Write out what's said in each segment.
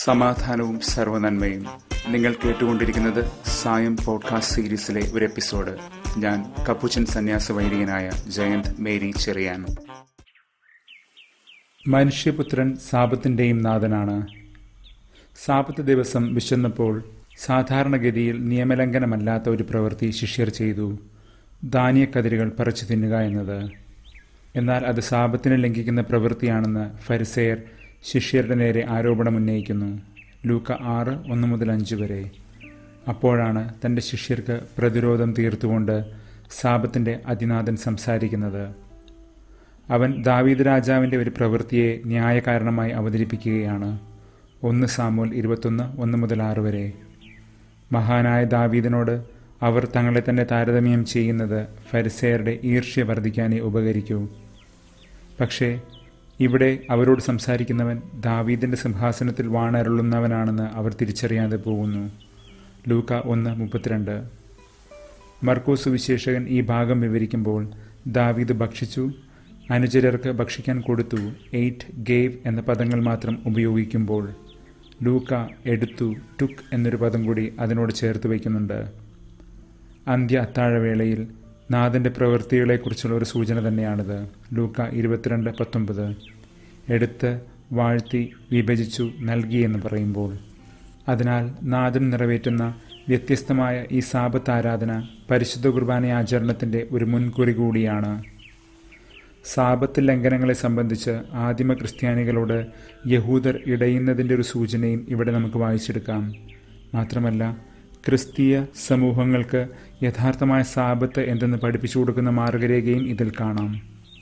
സമാധാനവും സർവനന്മയും നിങ്ങൾ കേട്ടുകൊണ്ടിരിക്കുന്നത് സായം പോഡ്കാസ്റ്റ് സീരീസിലെ ഒരു എപ്പിസോഡ് ഞാൻ കപ്പുച്ചൻ സന്യാസ വൈദികനായ ജയന്ത് മേരി ചെറിയാൻ മനുഷ്യപുത്രൻ സാപത്തിൻ്റെയും നാഥനാണ് സാപത്ത് ദിവസം വിശന്നപ്പോൾ സാധാരണഗതിയിൽ നിയമലംഘനമല്ലാത്ത ഒരു പ്രവൃത്തി ശിഷ്യർ ചെയ്തു ധാന്യക്കതിരുകൾ പറിച്ചു തിന്നുക എന്നത് എന്നാൽ അത് സാപത്തിനെ ലംഘിക്കുന്ന പ്രവൃത്തിയാണെന്ന് ഫരിസെയർ ശിഷ്യരുടെ നേരെ ആരോപണം ഉന്നയിക്കുന്നു ലൂക്ക ആറ് ഒന്ന് മുതൽ അഞ്ച് വരെ അപ്പോഴാണ് തൻ്റെ ശിഷ്യർക്ക് പ്രതിരോധം തീർത്തുകൊണ്ട് സാപത്തിൻ്റെ അതിനാഥൻ സംസാരിക്കുന്നത് അവൻ ദാവീദ് രാജാവിൻ്റെ ഒരു പ്രവൃത്തിയെ ന്യായകാരണമായി അവതരിപ്പിക്കുകയാണ് ഒന്ന് സാമൂൽ ഇരുപത്തൊന്ന് ഒന്ന് മുതൽ ആറ് വരെ മഹാനായ ദാവീദിനോട് അവർ തങ്ങളെ തന്നെ താരതമ്യം ചെയ്യുന്നത് ഫരിസേയരുടെ ഈർഷ്യ വർദ്ധിക്കാനേ ഉപകരിക്കൂ പക്ഷേ ഇവിടെ അവരോട് സംസാരിക്കുന്നവൻ ദാവീദിന്റെ സിംഹാസനത്തിൽ വാണരുളുന്നവനാണെന്ന് അവർ തിരിച്ചറിയാതെ പോകുന്നു ലൂക്ക ഒന്ന് മുപ്പത്തിരണ്ട് മർക്കോസ് വിശേഷകൻ ഈ ഭാഗം വിവരിക്കുമ്പോൾ ദാവീദ് ഭക്ഷിച്ചു അനുചരർക്ക് ഭക്ഷിക്കാൻ കൊടുത്തു എയ്റ്റ് ഗേവ് എന്ന പദങ്ങൾ മാത്രം ഉപയോഗിക്കുമ്പോൾ ലൂക്ക എടുത്തു ടുക്ക് എന്നൊരു പദം കൂടി അതിനോട് ചേർത്ത് വയ്ക്കുന്നുണ്ട് അന്ത്യ അത്താഴവേളയിൽ നാഥൻ്റെ പ്രവൃത്തികളെക്കുറിച്ചുള്ള ഒരു സൂചന തന്നെയാണിത് ലൂക്ക ഇരുപത്തിരണ്ട് പത്തൊമ്പത് എടുത്ത് വാഴ്ത്തി വിഭജിച്ചു നൽകി എന്ന് പറയുമ്പോൾ അതിനാൽ നാഥൻ നിറവേറ്റുന്ന വ്യത്യസ്തമായ ഈ സാപത്ത് ആരാധന പരിശുദ്ധ കുർബാന ആചരണത്തിൻ്റെ ഒരു മുൻകുറി കൂടിയാണ് സാപത്ത് ലംഘനങ്ങളെ സംബന്ധിച്ച് ആദിമ ക്രിസ്ത്യാനികളോട് യഹൂദർ ഇടയുന്നതിൻ്റെ ഒരു സൂചനയും ഇവിടെ നമുക്ക് വായിച്ചെടുക്കാം മാത്രമല്ല ക്രിസ്തീയ സമൂഹങ്ങൾക്ക് യഥാർത്ഥമായ സാപത്ത് എന്തെന്ന് പഠിപ്പിച്ചു കൊടുക്കുന്ന മാർഗരേഖയും ഇതിൽ കാണാം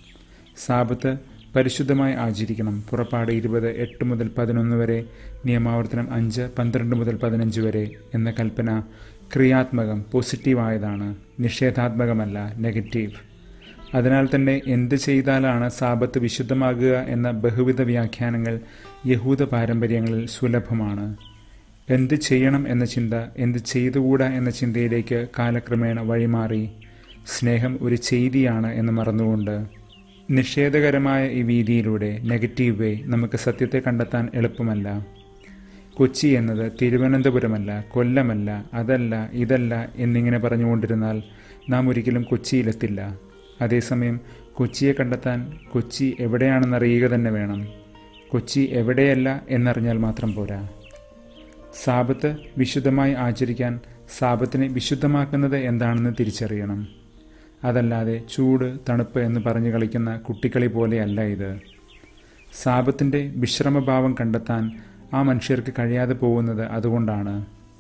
സാപത്ത് പരിശുദ്ധമായി ആചരിക്കണം പുറപ്പാട് ഇരുപത് എട്ട് മുതൽ പതിനൊന്ന് വരെ നിയമാവർത്തനം അഞ്ച് പന്ത്രണ്ട് മുതൽ പതിനഞ്ച് വരെ എന്ന കൽപ്പന ക്രിയാത്മകം പോസിറ്റീവായതാണ് നിഷേധാത്മകമല്ല നെഗറ്റീവ് അതിനാൽ തന്നെ എന്ത് ചെയ്താലാണ് സാപത്ത് വിശുദ്ധമാകുക എന്ന ബഹുവിധ വ്യാഖ്യാനങ്ങൾ യഹൂദ പാരമ്പര്യങ്ങളിൽ സുലഭമാണ് എന്ത് ചെയ്യണം എന്ന ചിന്ത എന്ത് ചെയ്തുകൂടാ എന്ന ചിന്തയിലേക്ക് കാലക്രമേണ വഴിമാറി സ്നേഹം ഒരു ചെയ്തിയാണ് എന്ന് മറന്നുകൊണ്ട് നിഷേധകരമായ ഈ വീതിയിലൂടെ നെഗറ്റീവ് വേ നമുക്ക് സത്യത്തെ കണ്ടെത്താൻ എളുപ്പമല്ല കൊച്ചി എന്നത് തിരുവനന്തപുരമല്ല കൊല്ലമല്ല അതല്ല ഇതല്ല എന്നിങ്ങനെ പറഞ്ഞുകൊണ്ടിരുന്നാൽ നാം ഒരിക്കലും കൊച്ചിയിലെത്തില്ല അതേസമയം കൊച്ചിയെ കണ്ടെത്താൻ കൊച്ചി എവിടെയാണെന്നറിയുക തന്നെ വേണം കൊച്ചി എവിടെയല്ല എന്നറിഞ്ഞാൽ മാത്രം പോരാ സാപത്ത് വിശുദ്ധമായി ആചരിക്കാൻ സാപത്തിനെ വിശുദ്ധമാക്കുന്നത് എന്താണെന്ന് തിരിച്ചറിയണം അതല്ലാതെ ചൂട് തണുപ്പ് എന്ന് പറഞ്ഞു കളിക്കുന്ന കുട്ടിക്കളി പോലെയല്ല ഇത് സാപത്തിൻ്റെ വിശ്രമഭാവം കണ്ടെത്താൻ ആ മനുഷ്യർക്ക് കഴിയാതെ പോകുന്നത് അതുകൊണ്ടാണ്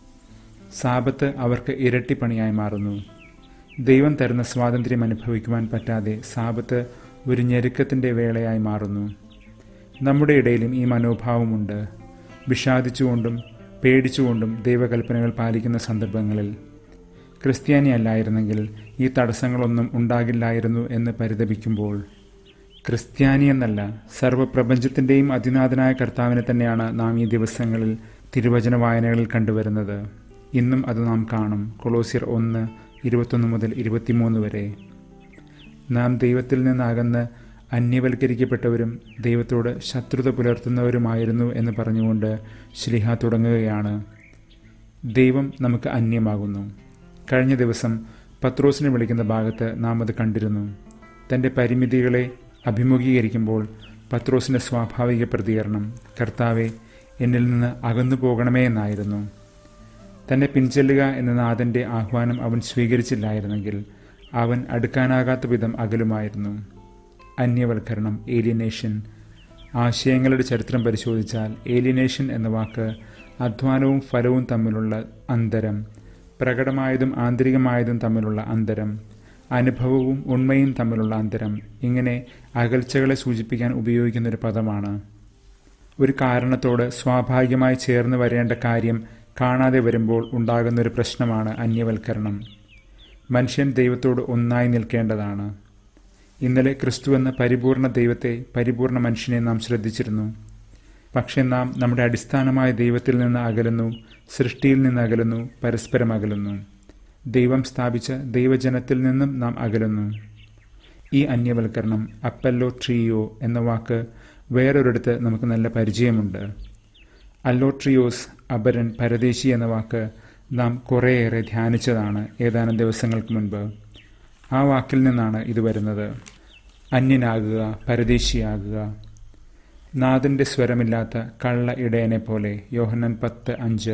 സാപത്ത് അവർക്ക് ഇരട്ടിപ്പണിയായി മാറുന്നു ദൈവം തരുന്ന സ്വാതന്ത്ര്യം അനുഭവിക്കുവാൻ പറ്റാതെ സാപത്ത് ഒരു ഞെരുക്കത്തിൻ്റെ വേളയായി മാറുന്നു നമ്മുടെ ഇടയിലും ഈ മനോഭാവമുണ്ട് വിഷാദിച്ചുകൊണ്ടും പേടിച്ചുകൊണ്ടും ദൈവകൽപ്പനകൾ പാലിക്കുന്ന സന്ദർഭങ്ങളിൽ ക്രിസ്ത്യാനി അല്ലായിരുന്നെങ്കിൽ ഈ തടസ്സങ്ങളൊന്നും ഉണ്ടാകില്ലായിരുന്നു എന്ന് പരിതപിക്കുമ്പോൾ ക്രിസ്ത്യാനി എന്നല്ല സർവ്വപ്രപഞ്ചത്തിൻ്റെയും അതിനാഥനായ കർത്താവിനെ തന്നെയാണ് നാം ഈ ദിവസങ്ങളിൽ തിരുവചന വായനകളിൽ കണ്ടുവരുന്നത് ഇന്നും അത് നാം കാണും കൊളോസിയർ ഒന്ന് ഇരുപത്തൊന്ന് മുതൽ ഇരുപത്തിമൂന്ന് വരെ നാം ദൈവത്തിൽ നിന്നകന്ന് അന്യവൽക്കരിക്കപ്പെട്ടവരും ദൈവത്തോട് ശത്രുത പുലർത്തുന്നവരുമായിരുന്നു എന്ന് പറഞ്ഞുകൊണ്ട് ശ്ലിഹ തുടങ്ങുകയാണ് ദൈവം നമുക്ക് അന്യമാകുന്നു കഴിഞ്ഞ ദിവസം പത്രോസിനെ വിളിക്കുന്ന ഭാഗത്ത് നാം അത് കണ്ടിരുന്നു തൻ്റെ പരിമിതികളെ അഭിമുഖീകരിക്കുമ്പോൾ പത്രോസിൻ്റെ സ്വാഭാവിക പ്രതികരണം കർത്താവെ എന്നിൽ നിന്ന് അകന്നു പോകണമേ എന്നായിരുന്നു തന്നെ പിൻചെല്ലുക എന്ന നാഥൻ്റെ ആഹ്വാനം അവൻ സ്വീകരിച്ചില്ലായിരുന്നെങ്കിൽ അവൻ അടുക്കാനാകാത്ത വിധം അകലുമായിരുന്നു അന്യവൽക്കരണം ഏലിയനേഷൻ ആശയങ്ങളുടെ ചരിത്രം പരിശോധിച്ചാൽ ഏലിയനേഷൻ എന്ന വാക്ക് അധ്വാനവും ഫലവും തമ്മിലുള്ള അന്തരം പ്രകടമായതും ആന്തരികമായതും തമ്മിലുള്ള അന്തരം അനുഭവവും ഉണ്മയും തമ്മിലുള്ള അന്തരം ഇങ്ങനെ അകൽച്ചകളെ സൂചിപ്പിക്കാൻ ഉപയോഗിക്കുന്ന ഒരു പദമാണ് ഒരു കാരണത്തോട് സ്വാഭാവികമായി ചേർന്ന് വരേണ്ട കാര്യം കാണാതെ വരുമ്പോൾ ഉണ്ടാകുന്ന ഒരു പ്രശ്നമാണ് അന്യവൽക്കരണം മനുഷ്യൻ ദൈവത്തോട് ഒന്നായി നിൽക്കേണ്ടതാണ് ഇന്നലെ ക്രിസ്തു എന്ന പരിപൂർണ ദൈവത്തെ പരിപൂർണ മനുഷ്യനെ നാം ശ്രദ്ധിച്ചിരുന്നു പക്ഷെ നാം നമ്മുടെ അടിസ്ഥാനമായ ദൈവത്തിൽ നിന്ന് അകലുന്നു സൃഷ്ടിയിൽ നിന്ന് അകലുന്നു പരസ്പരം അകലുന്നു ദൈവം സ്ഥാപിച്ച ദൈവജനത്തിൽ നിന്നും നാം അകലുന്നു ഈ അന്യവൽക്കരണം അപ്പല്ലോ ട്രീയോ എന്ന വാക്ക് വേറൊരിടത്ത് നമുക്ക് നല്ല പരിചയമുണ്ട് അല്ലോട്രിയോസ് അപരൻ പരദേശി എന്ന വാക്ക് നാം കുറേയേറെ ധ്യാനിച്ചതാണ് ഏതാനും ദിവസങ്ങൾക്ക് മുൻപ് ആ വാക്കിൽ നിന്നാണ് ഇത് വരുന്നത് അന്യനാകുക പരദേശിയാകുക നാഥന്റെ സ്വരമില്ലാത്ത കള്ള ഇടയനെ പോലെ യോഹന്നൻ പത്ത് അഞ്ച്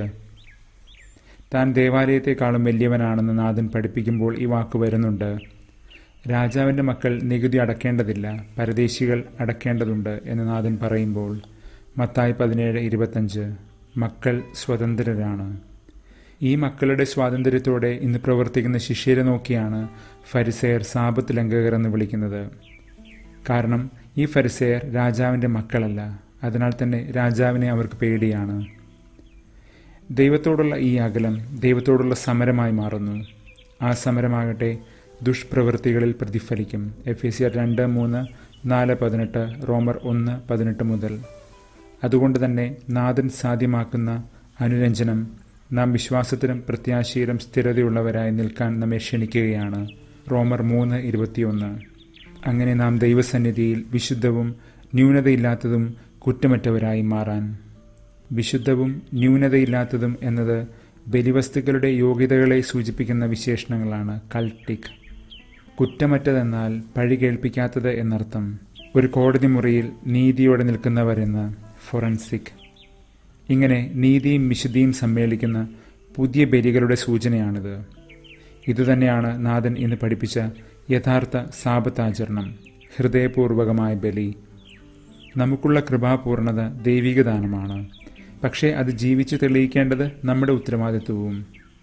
താൻ ദേവാലയത്തെക്കാളും വലിയവനാണെന്ന് നാഥൻ പഠിപ്പിക്കുമ്പോൾ ഈ വാക്ക് വരുന്നുണ്ട് രാജാവിൻ്റെ മക്കൾ നികുതി അടക്കേണ്ടതില്ല പരദേശികൾ അടക്കേണ്ടതുണ്ട് എന്ന് നാഥൻ പറയുമ്പോൾ മത്തായി പതിനേഴ് ഇരുപത്തഞ്ച് മക്കൾ സ്വതന്ത്രരാണ് ഈ മക്കളുടെ സ്വാതന്ത്ര്യത്തോടെ ഇന്ന് പ്രവർത്തിക്കുന്ന ശിഷ്യരെ നോക്കിയാണ് ഫരിസെയർ സാപത്ത് ലംഘകർ എന്ന് വിളിക്കുന്നത് കാരണം ഈ ഫരിസെയർ രാജാവിൻ്റെ മക്കളല്ല അതിനാൽ തന്നെ രാജാവിനെ അവർക്ക് പേടിയാണ് ദൈവത്തോടുള്ള ഈ അകലം ദൈവത്തോടുള്ള സമരമായി മാറുന്നു ആ സമരമാകട്ടെ ദുഷ്പ്രവൃത്തികളിൽ പ്രതിഫലിക്കും എഫ് എസ് രണ്ട് മൂന്ന് നാല് പതിനെട്ട് റോമർ ഒന്ന് പതിനെട്ട് മുതൽ അതുകൊണ്ട് തന്നെ നാഥൻ സാധ്യമാക്കുന്ന അനുരഞ്ജനം നാം വിശ്വാസത്തിലും പ്രത്യാശയിലും സ്ഥിരതയുള്ളവരായി നിൽക്കാൻ നമ്മെ ക്ഷണിക്കുകയാണ് റോമർ മൂന്ന് ഇരുപത്തിയൊന്ന് അങ്ങനെ നാം ദൈവസന്നിധിയിൽ വിശുദ്ധവും ന്യൂനതയില്ലാത്തതും കുറ്റമറ്റവരായി മാറാൻ വിശുദ്ധവും ന്യൂനതയില്ലാത്തതും എന്നത് ബലിവസ്തുക്കളുടെ യോഗ്യതകളെ സൂചിപ്പിക്കുന്ന വിശേഷണങ്ങളാണ് കൾട്ടിക് കുറ്റമറ്റതെന്നാൽ പഴി കേൾപ്പിക്കാത്തത് എന്നർത്ഥം ഒരു കോടതി മുറിയിൽ നീതിയോടെ നിൽക്കുന്നവരെന്ന് ഫൊറൻസിക് ഇങ്ങനെ നീതിയും വിശുദ്ധിയും സമ്മേളിക്കുന്ന പുതിയ ബലികളുടെ സൂചനയാണിത് ഇതുതന്നെയാണ് നാഥൻ ഇന്ന് പഠിപ്പിച്ച യഥാർത്ഥ സാപത്താചരണം ഹൃദയപൂർവകമായ ബലി നമുക്കുള്ള കൃപാപൂർണത ദൈവിക ദാനമാണ് പക്ഷേ അത് ജീവിച്ച് തെളിയിക്കേണ്ടത് നമ്മുടെ ഉത്തരവാദിത്വവും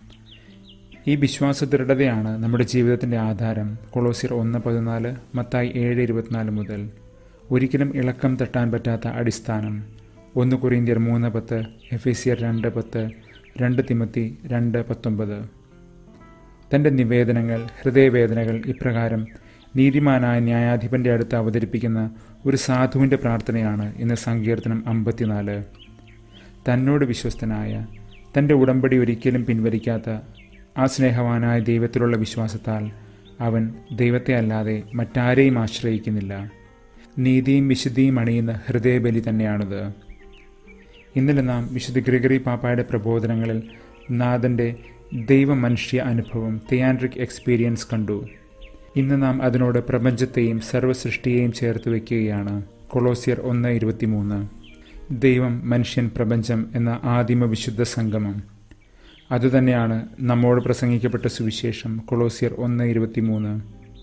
ഈ വിശ്വാസ ദൃഢതയാണ് നമ്മുടെ ജീവിതത്തിൻ്റെ ആധാരം കൊളോസിർ ഒന്ന് പതിനാല് മത്തായി ഏഴ് ഇരുപത്തിനാല് മുതൽ ഒരിക്കലും ഇളക്കം തട്ടാൻ പറ്റാത്ത അടിസ്ഥാനം ഒന്ന് കൊറിയന്ത്യർ മൂന്ന് പത്ത് എഫ് എ സിയർ രണ്ട് പത്ത് രണ്ട് തിമത്തി രണ്ട് പത്തൊമ്പത് തൻ്റെ നിവേദനങ്ങൾ ഹൃദയവേദനകൾ ഇപ്രകാരം നീതിമാനായ ന്യായാധിപന്റെ അടുത്ത് അവതരിപ്പിക്കുന്ന ഒരു സാധുവിൻ്റെ പ്രാർത്ഥനയാണ് ഇന്ന് സങ്കീർത്തനം അമ്പത്തിനാല് തന്നോട് വിശ്വസ്തനായ തൻ്റെ ഉടമ്പടി ഒരിക്കലും പിൻവലിക്കാത്ത ആ സ്നേഹവാനായ ദൈവത്തിലുള്ള വിശ്വാസത്താൽ അവൻ ദൈവത്തെ അല്ലാതെ മറ്റാരെയും ആശ്രയിക്കുന്നില്ല നീതിയും വിശുദ്ധിയും അണിയുന്ന ഹൃദയബലി തന്നെയാണിത് ഇന്നലെ നാം വിശുദ്ധ ഗ്രിഗറി പാപ്പായുടെ പ്രബോധനങ്ങളിൽ നാഥൻ്റെ ദൈവമനുഷ്യ അനുഭവം തിയാൻട്രിക് എക്സ്പീരിയൻസ് കണ്ടു ഇന്ന് നാം അതിനോട് പ്രപഞ്ചത്തെയും സർവ്വസൃഷ്ടിയെയും ചേർത്ത് വയ്ക്കുകയാണ് കൊളോസിയർ ഒന്ന് ഇരുപത്തിമൂന്ന് ദൈവം മനുഷ്യൻ പ്രപഞ്ചം എന്ന ആദിമ വിശുദ്ധ സംഗമം അതുതന്നെയാണ് നമ്മോട് പ്രസംഗിക്കപ്പെട്ട സുവിശേഷം കൊളോസിയർ ഒന്ന് ഇരുപത്തിമൂന്ന്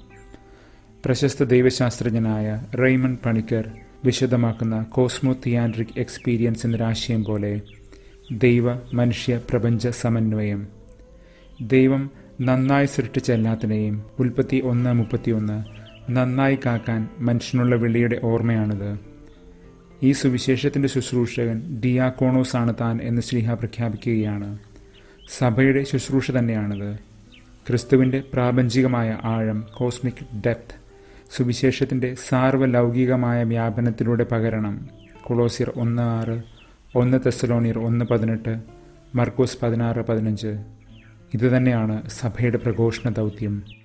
പ്രശസ്ത ദൈവശാസ്ത്രജ്ഞനായ റെയ്മൺ പണിക്കർ വിശദമാക്കുന്ന കോസ്മോ തിയാൻട്രിക് എക്സ്പീരിയൻസ് എന്നൊരാശയം പോലെ ദൈവ മനുഷ്യ പ്രപഞ്ച സമന്വയം ദൈവം നന്നായി സൃഷ്ടിച്ച എല്ലാത്തിനെയും ഉൽപ്പത്തി ഒന്ന് മുപ്പത്തിയൊന്ന് നന്നായി കാക്കാൻ മനുഷ്യനുള്ള വിളിയുടെ ഓർമ്മയാണിത് ഈ സുവിശേഷത്തിൻ്റെ ശുശ്രൂഷകൻ ഡിയാക്കോണോസ് ആണ് താൻ എന്ന് ശ്രീഹ പ്രഖ്യാപിക്കുകയാണ് സഭയുടെ ശുശ്രൂഷ തന്നെയാണിത് ക്രിസ്തുവിൻ്റെ പ്രാപഞ്ചികമായ ആഴം കോസ്മിക് ഡെപ്ത് സുവിശേഷത്തിൻ്റെ സാർവലൗകികമായ വ്യാപനത്തിലൂടെ പകരണം കൊളോസിയർ ഒന്ന് ആറ് ഒന്ന് തെസലോണിയർ ഒന്ന് പതിനെട്ട് മർക്കോസ് പതിനാറ് പതിനഞ്ച് ഇതുതന്നെയാണ് സഭയുടെ പ്രഘോഷണ ദൗത്യം